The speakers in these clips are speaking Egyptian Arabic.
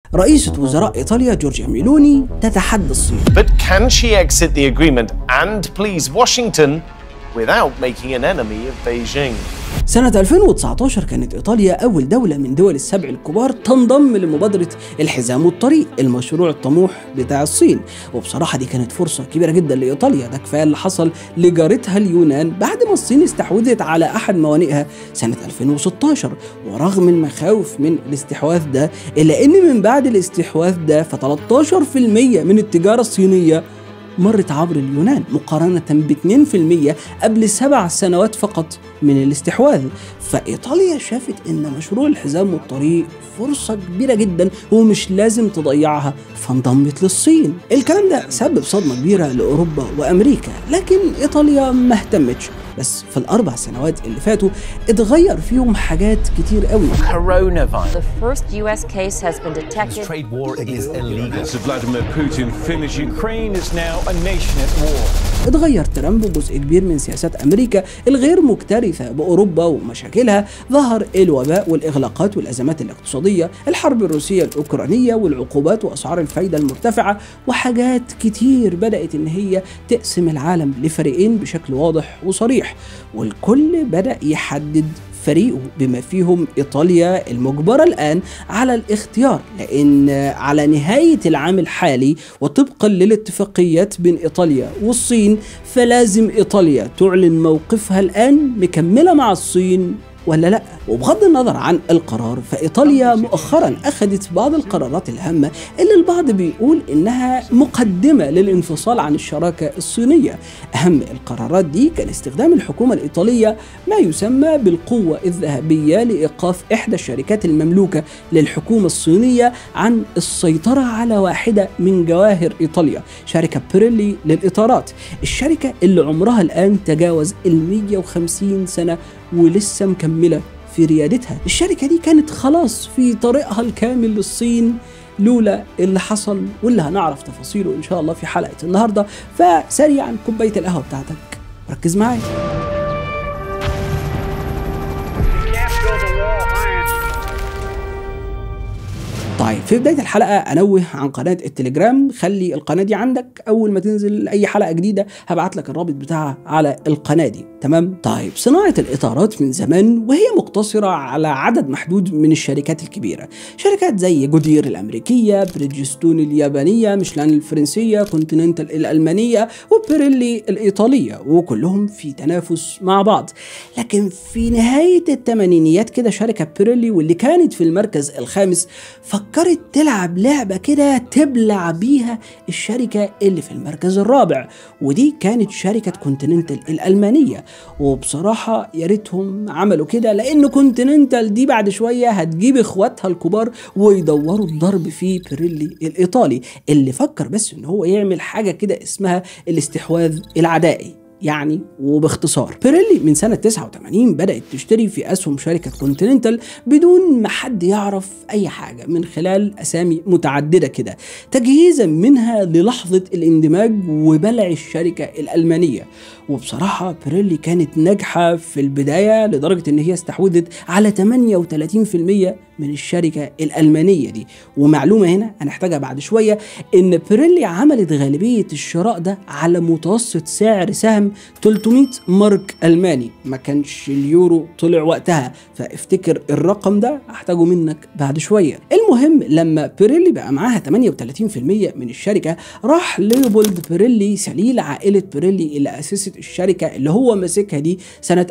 رئيسة وزراء إيطاليا جورجيا ميلوني تتحدى الصين But can she exit the agreement and please Washington without making an enemy of Beijing? سنة 2019 كانت إيطاليا أول دولة من دول السبع الكبار تنضم لمبادرة الحزام والطريق المشروع الطموح بتاع الصين وبصراحة دي كانت فرصة كبيرة جدا لإيطاليا ده كفاية اللي حصل لجارتها اليونان بعد ما الصين استحوذت على أحد موانئها سنة 2016 ورغم المخاوف من الاستحواذ ده إلا أن من بعد الاستحواذ ده ف 13% من التجارة الصينية مرت عبر اليونان مقارنة ب 2% قبل سبع سنوات فقط من الاستحواذ فإيطاليا شافت إن مشروع الحزام والطريق فرصة كبيرة جدا ومش لازم تضيعها فانضمت للصين الكلام ده سبب صدمة كبيرة لأوروبا وأمريكا لكن إيطاليا ما اهتمتش بس في الأربع سنوات اللي فاتوا اتغير فيهم حاجات كتير قوي coronavirus. The first U.S. case has been detected. Trade war is illegal. So Vladimir Putin finished. Ukraine is now a nation at war. اتغير ترامب جزء كبير من سياسات امريكا الغير مكترثه باوروبا ومشاكلها ظهر الوباء والاغلاقات والازمات الاقتصاديه الحرب الروسيه الاوكرانيه والعقوبات واسعار الفايده المرتفعه وحاجات كتير بدات ان هي تقسم العالم لفريقين بشكل واضح وصريح والكل بدا يحدد فريقه بما فيهم ايطاليا المجبره الان على الاختيار لان على نهايه العام الحالي وطبقا للاتفاقيات بين ايطاليا والصين فلازم ايطاليا تعلن موقفها الان مكمله مع الصين ولا لا وبغض النظر عن القرار فايطاليا مؤخرا اخذت بعض القرارات الهامه اللي البعض بيقول انها مقدمه للانفصال عن الشراكه الصينيه اهم القرارات دي كان استخدام الحكومه الايطاليه ما يسمى بالقوه الذهبيه لايقاف احدى الشركات المملوكه للحكومه الصينيه عن السيطره على واحده من جواهر ايطاليا شركه بيريلي للاطارات الشركه اللي عمرها الان تجاوز ال 150 سنه ولسه مكمله في ريادتها الشركه دي كانت خلاص في طريقها الكامل للصين لولا اللي حصل واللي هنعرف تفاصيله ان شاء الله في حلقه النهارده فسريعا كوبايه القهوه بتاعتك ركز معايا طيب في بدايه الحلقه انوه عن قناه التليجرام خلي القناه دي عندك اول ما تنزل اي حلقه جديده هبعت لك الرابط بتاعها على القناه دي تمام طيب صناعه الاطارات من زمان وهي مقتصره على عدد محدود من الشركات الكبيره شركات زي جودير الامريكيه بريدجستون اليابانيه ميشلان الفرنسيه كونتيننتال الالمانيه وبيريلي الايطاليه وكلهم في تنافس مع بعض لكن في نهايه الثمانينيات كده شركه بيريلي واللي كانت في المركز الخامس فكرت تلعب لعبة كده تبلع بيها الشركة اللي في المركز الرابع ودي كانت شركة كونتيننتال الألمانية وبصراحة يا ريتهم عملوا كده لأن كونتيننتال دي بعد شوية هتجيب إخواتها الكبار ويدوروا الضرب في بيريلي الإيطالي اللي فكر بس إن هو يعمل حاجة كده اسمها الاستحواذ العدائي يعني وباختصار بيريلي من سنة 89 بدأت تشتري في أسهم شركة كونتيننتال بدون ما حد يعرف أي حاجة من خلال أسامي متعددة كده تجهيزا منها للحظة الاندماج وبلع الشركة الألمانية وبصراحة بيريلي كانت ناجحة في البداية لدرجة إن هي استحوذت على 38% من الشركة الألمانية دي ومعلومة هنا هنحتاجها بعد شوية إن بيريلي عملت غالبية الشراء ده على متوسط سعر سهم 300 مارك ألماني ما كانش اليورو طلع وقتها فافتكر الرقم ده هحتاجه منك بعد شوية المهم لما بيريلي بقى معاها 38% من الشركة راح ليوبولد بيريلي سليل عائلة بيريلي اللي أسست الشركة اللي هو ماسكها دي سنة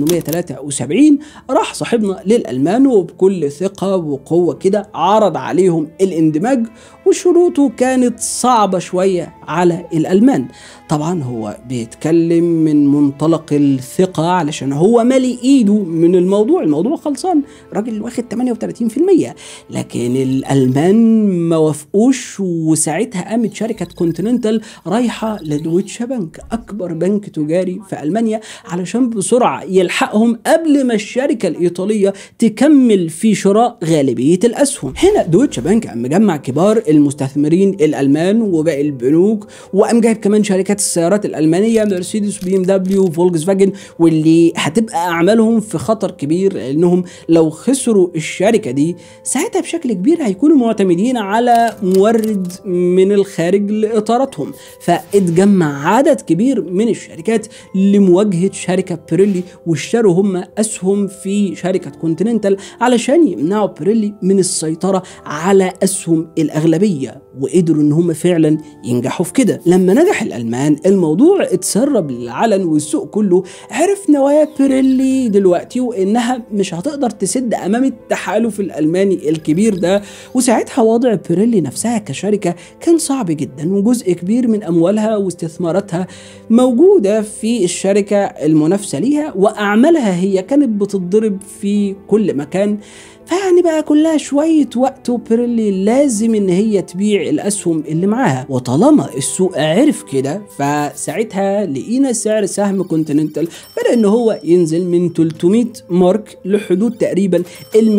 1873 راح صاحبنا للألمان وبكل ثقة وقوة كده عرض عليهم الاندماج وشروطه كانت صعبة شوية على الألمان طبعا هو بيتكلم من منطلق الثقة علشان هو مالي ايده من الموضوع الموضوع خلصان راجل واخد 38% لكن الألمان ما وافقوش وساعتها قامت شركة كونتيننتال رايحة لدويتشا بنك أكبر بنك تجاري في ألمانيا علشان بسرعة يلحقهم قبل ما الشركة الإيطالية تكمل في شراء شراء غالبيه الاسهم هنا دويتش بانك قام مجمع كبار المستثمرين الالمان وباقي البنوك وقام جايب كمان شركات السيارات الالمانيه مرسيدس بي ام دبليو فولكس فاجن واللي هتبقى اعمالهم في خطر كبير لانهم لو خسروا الشركه دي ساعتها بشكل كبير هيكونوا معتمدين على مورد من الخارج لاطاراتهم فاتجمع عدد كبير من الشركات لمواجهه شركه بيريلي واشتروا هم اسهم في شركه كونتيننتال علشان يمنعوا بيريلي من السيطره على اسهم الاغلبيه وقدروا ان هم فعلا ينجحوا في كده لما نجح الالمان الموضوع اتسرب للعلن والسوق كله عرف نوايا بيريلي دلوقتي وانها مش هتقدر تسد امام التحالف الالماني الكبير ده وساعتها وضع بيريلي نفسها كشركه كان صعب جدا وجزء كبير من اموالها واستثماراتها موجوده في الشركه المنافسه ليها واعمالها هي كانت بتتضرب في كل مكان فيعني بقى كلها شوية وقت وبيريلي لازم ان هي تبيع الاسهم اللي معاها وطالما السوق عرف كده فساعتها لقينا سعر سهم كونتيننتال بدأ ان هو ينزل من 300 مارك لحدود تقريبا ال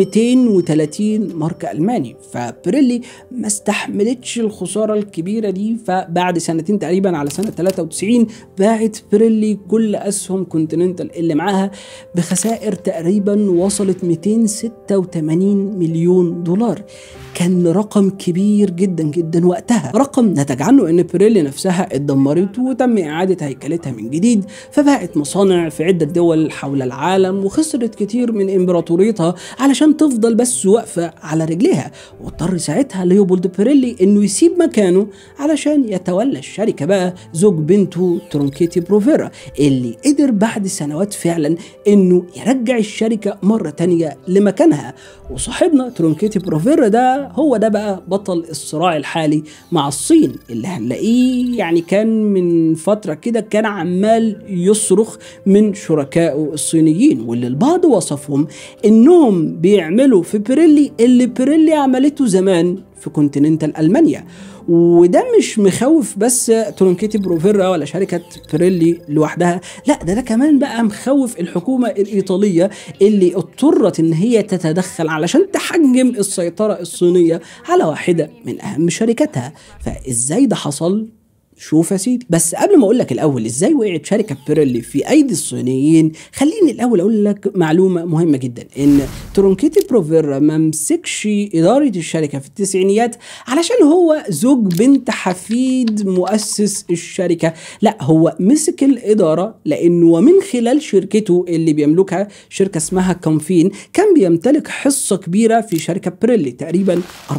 230 مارك الماني فبيريلي ما استحملتش الخسارة الكبيرة دي فبعد سنتين تقريبا على سنة 93 باعت بيريلي كل اسهم كونتيننتال اللي معاها بخسائر تقريبا وصلت 286 مليون دولار كان رقم كبير جدا جدا وقتها رقم نتج عنه ان بيريلي نفسها اتدمرت وتم اعاده هيكلتها من جديد فبقت مصانع في عده دول حول العالم وخسرت كتير من امبراطوريتها علشان تفضل بس واقفه على رجليها واضطر ساعتها ليوبولد بيريلي انه يسيب مكانه علشان يتولى الشركه بقى زوج بنته ترونكيتي بروفيرا اللي قدر بعد سنوات فعلا انه يرجع الشركه مره تانية لمكانها وصاحبنا ترونكيتي بروفيرا ده هو ده بقى بطل الصراع الحالي مع الصين اللي هنلاقيه يعني كان من فترة كده كان عمال يصرخ من شركائه الصينيين واللي البعض وصفهم انهم بيعملوا في بيريلي اللي بيريلي عملته زمان في كونتيننتال المانيا وده مش مخوف بس ترونكيتي بروفيرا ولا شركه بيريلي لوحدها لا ده ده كمان بقى مخوف الحكومه الايطاليه اللي اضطرت ان هي تتدخل علشان تحجم السيطره الصينيه على واحده من اهم شركاتها فازاي ده حصل شوف يا سيدي بس قبل ما اقول لك الاول ازاي وقعت شركه بيريلي في ايدي الصينيين خليني الاول اقول لك معلومه مهمه جدا ان ترونكيتي بروفيرا ما مسكش اداره الشركه في التسعينيات علشان هو زوج بنت حفيد مؤسس الشركه لا هو مسك الاداره لانه ومن خلال شركته اللي بيملكها شركه اسمها كونفين كان بيمتلك حصه كبيره في شركه بيريلي تقريبا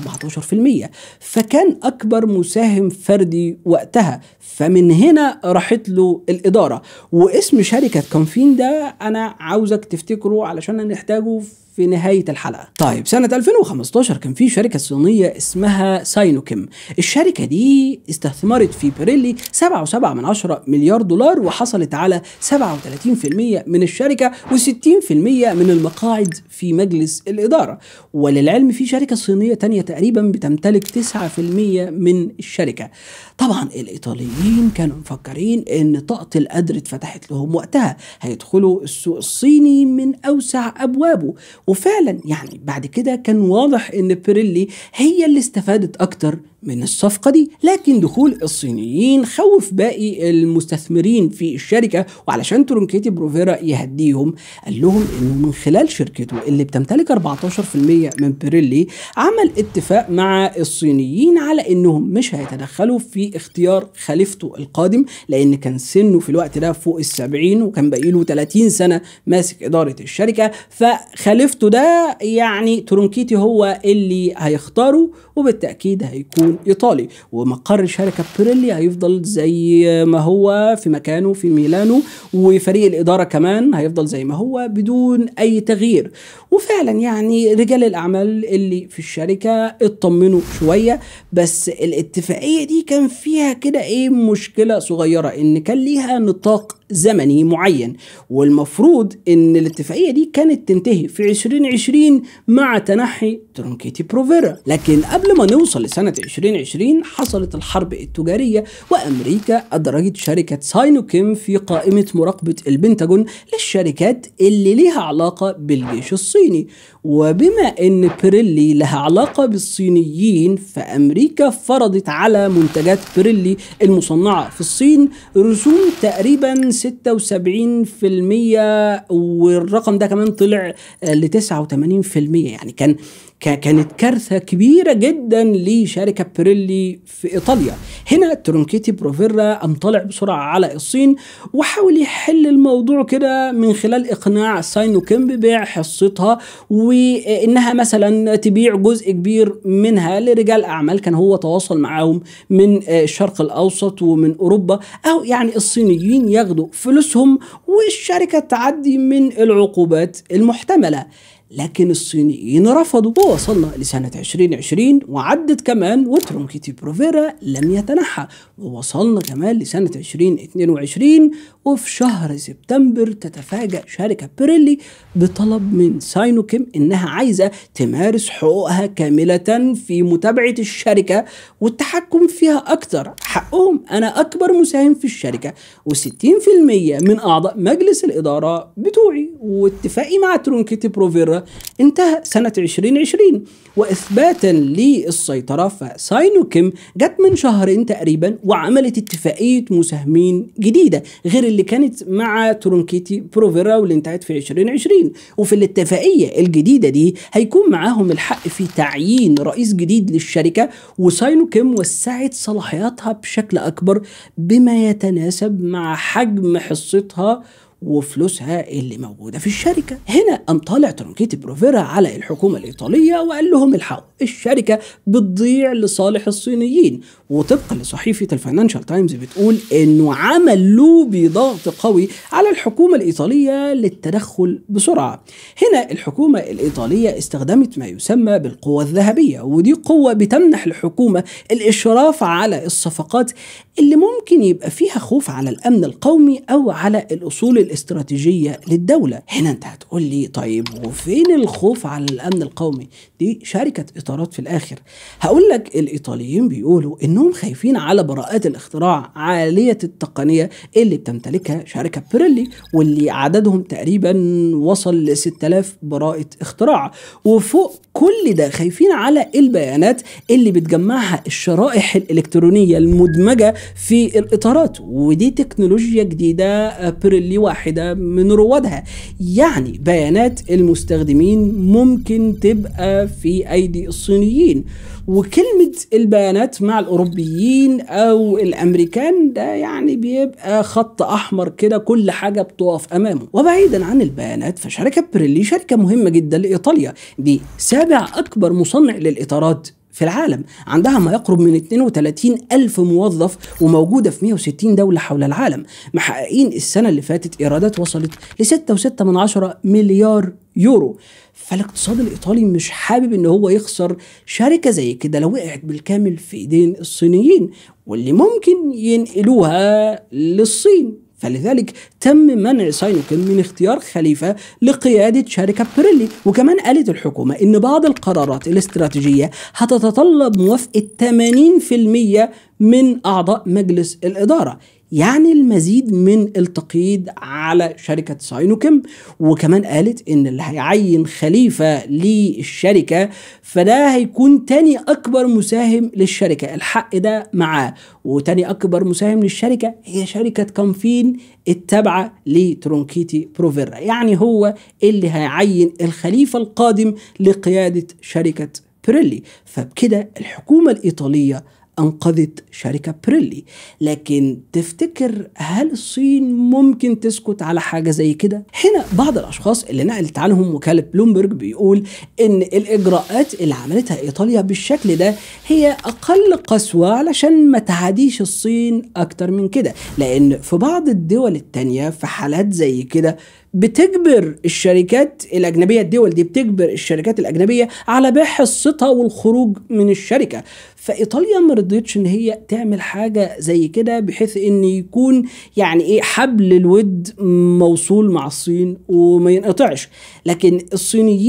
14% فكان اكبر مساهم فردي وقتها فمن هنا راحت له الإدارة واسم شركة كونفين ده أنا عاوزك تفتكره علشان هنحتاجه في نهاية الحلقة طيب سنة 2015 كان في شركة صينية اسمها ساينوكيم الشركة دي استثمرت في بيريلي 7.7 من عشرة مليار دولار وحصلت على 37% من الشركة و60% من المقاعد في مجلس الإدارة وللعلم في شركة صينية تانية تقريبا بتمتلك 9% من الشركة طبعا الإيطاليين كانوا مفكرين إن طاقة القدر اتفتحت لهم وقتها هيدخلوا السوق الصيني من أوسع أبوابه وفعلا يعني بعد كده كان واضح ان بيريلي هي اللي استفادت اكتر من الصفقة دي لكن دخول الصينيين خوف باقي المستثمرين في الشركة وعلشان ترونكيتي بروفيرا يهديهم قال لهم انه من خلال شركته اللي بتمتلك 14% من بيريلي عمل اتفاق مع الصينيين على انهم مش هيتدخلوا في اختيار خليفته القادم لان كان سنه في الوقت ده فوق السبعين وكان باقيله 30 سنة ماسك ادارة الشركة فخليفته ده يعني ترونكيتي هو اللي هيختاره وبالتأكيد هيكون ايطالي ومقر شركه بيريلي هيفضل زي ما هو في مكانه في ميلانو وفريق الاداره كمان هيفضل زي ما هو بدون اي تغيير وفعلا يعني رجال الاعمال اللي في الشركه اطمنوا شويه بس الاتفاقيه دي كان فيها كده ايه مشكله صغيره ان كان ليها نطاق زمني معين والمفروض ان الاتفاقيه دي كانت تنتهي في 2020 مع تنحي ترونكيتي بروفيرا لكن قبل ما نوصل لسنه 20 2020 حصلت الحرب التجارية وأمريكا أدرجت شركة ساينوكيم في قائمة مراقبة البنتاجون للشركات اللي ليها علاقة بالجيش الصيني وبما أن بريلي لها علاقة بالصينيين فأمريكا فرضت على منتجات بريلي المصنعة في الصين رسوم تقريبا 76% والرقم ده كمان طلع ل 89% يعني كان ك- كانت كارثة كبيرة جدا لشركة بريلي في إيطاليا هنا ترونكيتي بروفيرا قام طالع بسرعة على الصين وحاول يحل الموضوع كده من خلال إقناع ساينوكيم ببيع حصتها وإنها مثلا تبيع جزء كبير منها لرجال أعمال كان هو تواصل معاهم من الشرق الأوسط ومن أوروبا أو يعني الصينيين ياخدوا فلوسهم والشركة تعدي من العقوبات المحتملة لكن الصينيين رفضوا ووصلنا لسنة 2020 وعدت كمان وترونكيتي بروفيرا لم يتنحى ووصلنا كمان لسنة 2022 وفي شهر سبتمبر تتفاجأ شركة بيريلي بطلب من ساينوكيم إنها عايزة تمارس حقوقها كاملة في متابعة الشركة والتحكم فيها أكتر حقهم أنا أكبر مساهم في الشركة و60% من أعضاء مجلس الإدارة بتوعي واتفاقي مع ترونكيتي بروفيرا انتهى سنة 2020 وإثباتا للسيطرة فساينوكيم جت من شهرين تقريبا وعملت اتفاقية مساهمين جديدة غير اللي كانت مع ترونكيتي بروفيرا واللي انتهت في 2020 وفي الاتفاقية الجديدة دي هيكون معاهم الحق في تعيين رئيس جديد للشركة وساينوكيم وسعت صلاحياتها بشكل أكبر بما يتناسب مع حجم حصتها وفلوسها اللي موجوده في الشركه هنا قام طالع ترونكيتي بروفيرا على الحكومه الايطاليه وقال لهم الحقوا الشركه بتضيع لصالح الصينيين وطبقا لصحيفه الفاينانشال تايمز بتقول انه عمل لوبي ضغط قوي على الحكومه الايطاليه للتدخل بسرعه هنا الحكومه الايطاليه استخدمت ما يسمى بالقوه الذهبيه ودي قوه بتمنح الحكومه الاشراف على الصفقات اللي ممكن يبقى فيها خوف على الامن القومي او على الاصول الاستراتيجيه للدوله هنا انت هتقول لي طيب وفين الخوف على الامن القومي دي شركه اطارات في الاخر هقول لك الايطاليين بيقولوا انهم خايفين على براءات الاختراع عاليه التقنيه اللي بتمتلكها شركه بيريلي واللي عددهم تقريبا وصل ل 6000 براءه اختراع وفوق كل ده خايفين على البيانات اللي بتجمعها الشرائح الالكترونيه المدمجه في الاطارات ودي تكنولوجيا جديده بيريلي واحده من روادها يعني بيانات المستخدمين ممكن تبقى في ايدي الصينيين وكلمة البيانات مع الأوروبيين أو الأمريكان ده يعني بيبقى خط أحمر كده كل حاجة بتقف أمامه وبعيدا عن البيانات فشركة بريلي شركة مهمة جدا لإيطاليا دي سابع أكبر مصنع للإطارات في العالم عندها ما يقرب من 32 ألف موظف وموجودة في 160 دولة حول العالم محققين السنة اللي فاتت إيرادات وصلت ل 6.6 من عشرة مليار يورو فالاقتصاد الإيطالي مش حابب إن هو يخسر شركة زي كده لو وقعت بالكامل في إيدين الصينيين واللي ممكن ينقلوها للصين فلذلك تم منع ساينوكن من اختيار خليفة لقيادة شركة بريلي وكمان قالت الحكومة ان بعض القرارات الاستراتيجية هتتطلب موافقة 80% من أعضاء مجلس الإدارة يعني المزيد من التقييد على شركة ساينوكيم وكمان قالت ان اللي هيعين خليفة للشركة فده هيكون تاني اكبر مساهم للشركة الحق ده معاه وتاني اكبر مساهم للشركة هي شركة كامفين التابعة لترونكيتي بروفيرا يعني هو اللي هيعين الخليفة القادم لقيادة شركة بريلي فبكده الحكومة الإيطالية أنقذت شركة بريلي لكن تفتكر هل الصين ممكن تسكت على حاجة زي كده؟ هنا بعض الأشخاص اللي نقلت عنهم وكالة بلومبرج بيقول إن الإجراءات اللي عملتها إيطاليا بالشكل ده هي أقل قسوة علشان ما تعاديش الصين أكتر من كده لأن في بعض الدول التانية في حالات زي كده بتجبر الشركات الأجنبية الدول دي بتجبر الشركات الأجنبية على بيع حصتها والخروج من الشركة فإيطاليا ما رضيتش إن هي تعمل حاجة زي كده بحيث إن يكون يعني إيه حبل الود موصول مع الصين وما ينقطعش لكن الصينيين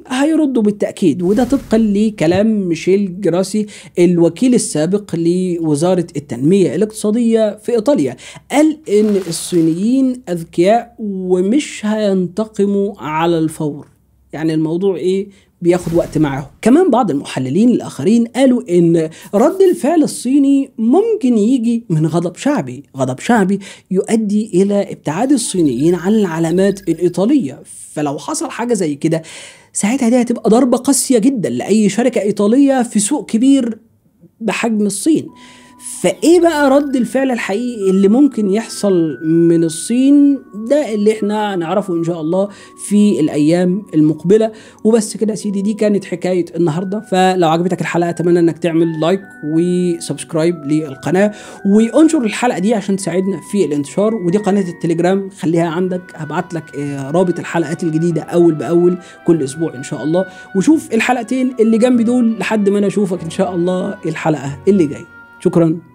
هيردوا بالتاكيد وده طبقا لكلام ميشيل جراسي الوكيل السابق لوزاره التنميه الاقتصاديه في ايطاليا قال ان الصينيين اذكياء ومش هينتقموا على الفور يعني الموضوع ايه بياخد وقت معاهم كمان بعض المحللين الاخرين قالوا ان رد الفعل الصيني ممكن يجي من غضب شعبي غضب شعبي يؤدي الى ابتعاد الصينيين عن العلامات الايطاليه فلو حصل حاجه زي كده ساعتها دي هتبقى ضربه قاسيه جدا لاي شركه ايطاليه في سوق كبير بحجم الصين فايه بقى رد الفعل الحقيقي اللي ممكن يحصل من الصين ده اللي احنا نعرفه ان شاء الله في الايام المقبله وبس كده يا سيدي دي كانت حكايه النهارده فلو عجبتك الحلقه اتمنى انك تعمل لايك وسبسكرايب للقناه وانشر الحلقه دي عشان تساعدنا في الانتشار ودي قناه التليجرام خليها عندك هبعت لك آه، رابط الحلقات الجديده اول باول كل اسبوع ان شاء الله وشوف الحلقتين اللي جنبي دول لحد ما انا اشوفك ان شاء الله الحلقه اللي جايه شكرا